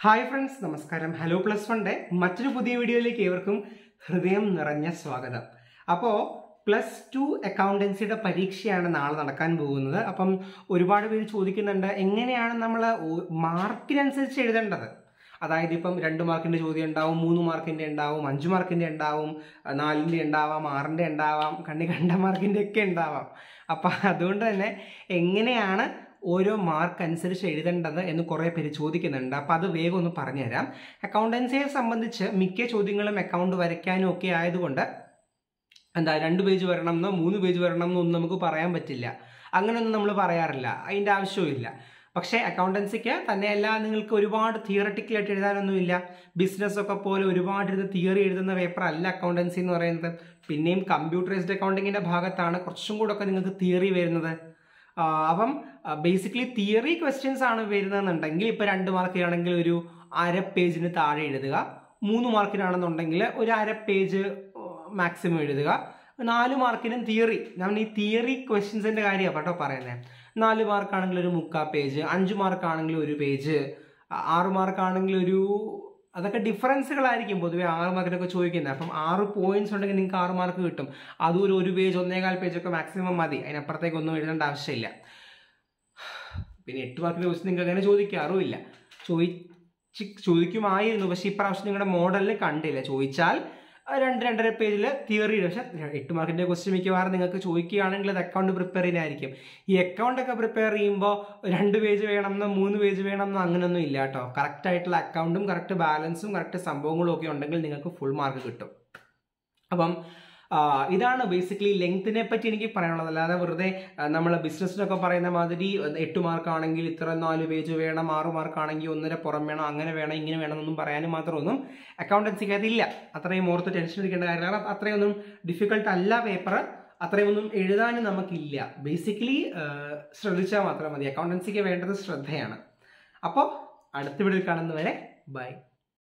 hi friends നമസ്കാരം hello plus വണ്ടെ മറ്റൊരു പുതിയ വീഡിയോയിലേക്ക് ഏവർക്കും ഹൃദയം നിറഞ്ഞ സ്വാഗതം അപ്പോൾ പ്ലസ് ടു അക്കൗണ്ടൻസിയുടെ പരീക്ഷയാണ് നാളെ നടക്കാൻ പോകുന്നത് അപ്പം ഒരുപാട് പേര് ചോദിക്കുന്നുണ്ട് എങ്ങനെയാണ് നമ്മൾ മാർക്കിനനുസരിച്ച് എഴുതേണ്ടത് അതായത് ഇപ്പം രണ്ട് മാർക്കിൻ്റെ ചോദ്യം ഉണ്ടാവും മൂന്ന് മാർക്കിൻ്റെ ഉണ്ടാവും അഞ്ച് മാർക്കിൻ്റെ ഉണ്ടാവും നാലിൻ്റെ ഉണ്ടാവാം ആറിൻ്റെ ഉണ്ടാവാം കണ്ണി കണ്ട മാർക്കിൻ്റെ ഒക്കെ ഉണ്ടാവാം അപ്പം അതുകൊണ്ട് തന്നെ എങ്ങനെയാണ് ഓരോ മാർക്ക് അനുസരിച്ച് എഴുതേണ്ടത് എന്ന് കുറേ പേര് ചോദിക്കുന്നുണ്ട് അപ്പോൾ അത് വേഗം ഒന്ന് പറഞ്ഞുതരാം അക്കൗണ്ടൻസിയെ സംബന്ധിച്ച് മിക്ക ചോദ്യങ്ങളും അക്കൗണ്ട് വരയ്ക്കാനും ഒക്കെ ആയതുകൊണ്ട് എന്താ രണ്ട് പേജ് വരണം എന്നോ മൂന്ന് പേജ് വരണം എന്നോ ഒന്നും നമുക്ക് പറയാൻ പറ്റില്ല അങ്ങനെയൊന്നും നമ്മൾ പറയാറില്ല അതിൻ്റെ ആവശ്യമില്ല പക്ഷേ അക്കൗണ്ടൻസിക്ക് തന്നെയല്ല നിങ്ങൾക്ക് ഒരുപാട് തിയറട്ടിക്കലായിട്ട് എഴുതാനൊന്നുമില്ല ബിസിനസ് ഒക്കെ പോലെ ഒരുപാട് ഇരുന്ന് തിയറി എഴുതുന്ന പേപ്പർ അല്ല അക്കൗണ്ടൻസി എന്ന് പറയുന്നത് പിന്നെയും കമ്പ്യൂട്ടറൈസ്ഡ് അക്കൗണ്ടിങ്ങിൻ്റെ ഭാഗത്താണ് കുറച്ചും കൂടെ ഒക്കെ നിങ്ങൾക്ക് തിയറി വരുന്നത് ആ, അപ്പം ബേസിക്കലി തിയറി ക്വസ്റ്റ്യൻസ് ആണ് വരുന്നതെന്നുണ്ടെങ്കിൽ ഇപ്പോൾ രണ്ട് മാർക്കിനാണെങ്കിൽ ഒരു അര പേജിന് താഴെ എഴുതുക മൂന്ന് മാർക്കിനാണെന്നുണ്ടെങ്കിൽ ഒരു അര പേജ് മാക്സിമം എഴുതുക നാല് മാർക്കിനും തിയറി ഞാൻ ഈ തിയറി ക്വസ്റ്റ്യൻസിൻ്റെ കാര്യമാണ് കേട്ടോ പറയുന്നത് നാല് മാർക്കാണെങ്കിൽ ഒരു മുക്കാൽ പേജ് അഞ്ച് മാർക്കാണെങ്കിൽ ഒരു പേജ് ആറ് മാർക്കാണെങ്കിൽ ഒരു അതൊക്കെ ഡിഫറൻസുകളായിരിക്കും പൊതുവേ ആറ് മാർക്കിനൊക്കെ ചോദിക്കുന്നത് അപ്പം ആറ് പോയിന്റ്സ് ഉണ്ടെങ്കിൽ നിങ്ങൾക്ക് ആറ് മാർക്ക് കിട്ടും അതും ഒരു ഒരു പേജ് ഒന്നേകാൽ പേജൊക്കെ മാക്സിമം മതി അതിനപ്പുറത്തേക്ക് ഒന്നും എഴുതേണ്ട ആവശ്യമില്ല പിന്നെ എട്ട് മാർക്കിനെ കുറിച്ച് നിങ്ങൾക്ക് അങ്ങനെ ചോദിക്കാറുമില്ല ചോദിച്ച് ചോദിക്കുമായിരുന്നു പക്ഷേ ഇപ്രാവശ്യം നിങ്ങളുടെ മോഡലിൽ കണ്ടില്ല ചോദിച്ചാൽ ആ രണ്ട് രണ്ടര പേജിൽ തിയറി പക്ഷെ എട്ട് മാർക്കിൻ്റെ ക്വസ്റ്റ്യൻ മിക്കവാറും നിങ്ങൾക്ക് ചോദിക്കുകയാണെങ്കിൽ അത് അക്കൗണ്ട് പ്രിപ്പയർ ചെയ്യാനായിരിക്കും ഈ അക്കൗണ്ട് ഒക്കെ പ്രിപ്പയർ ചെയ്യുമ്പോൾ രണ്ട് പേജ് വേണമെന്നോ മൂന്ന് പേജ് വേണമെന്നോ അങ്ങനെയൊന്നും ഇല്ല കേട്ടോ കറക്റ്റ് ആയിട്ടുള്ള അക്കൗണ്ടും കറക്റ്റ് ബാലൻസും കറക്റ്റ് സംഭവങ്ങളും ഒക്കെ ഉണ്ടെങ്കിൽ നിങ്ങൾക്ക് ഫുൾ മാർക്ക് കിട്ടും അപ്പം ആ, ഇതാണ് ബേസിക്കലി ലെങ്ത്തിനെ പറ്റി എനിക്ക് പറയാനുള്ളത് അല്ലാതെ വെറുതെ നമ്മൾ ബിസിനസ്സിനൊക്കെ പറയുന്ന മാതിരി എട്ട് മാർക്കാണെങ്കിൽ ഇത്ര നാല് പേജ് വേണം ആറ് മാർക്കാണെങ്കിൽ ഒന്നര പുറം വേണം അങ്ങനെ വേണം ഇങ്ങനെ വേണം എന്നൊന്നും പറയാനും മാത്രമൊന്നും അക്കൗണ്ടൻസിക്കകത്ത് ഇല്ല അത്രയും ഓർത്ത് ടെൻഷൻ എടുക്കേണ്ട കാര്യമില്ല കാരണം അത്രയൊന്നും ഡിഫിക്കൽട്ട് അല്ല പേപ്പർ അത്രയൊന്നും എഴുതാനും നമുക്കില്ല ബേസിക്കലി ശ്രദ്ധിച്ചാൽ മാത്രം മതി അക്കൗണ്ടൻസിക്ക് വേണ്ടത് ശ്രദ്ധയാണ് അപ്പോൾ അടുത്ത വീഡിയോയിൽ കാണുന്നവരെ ബൈ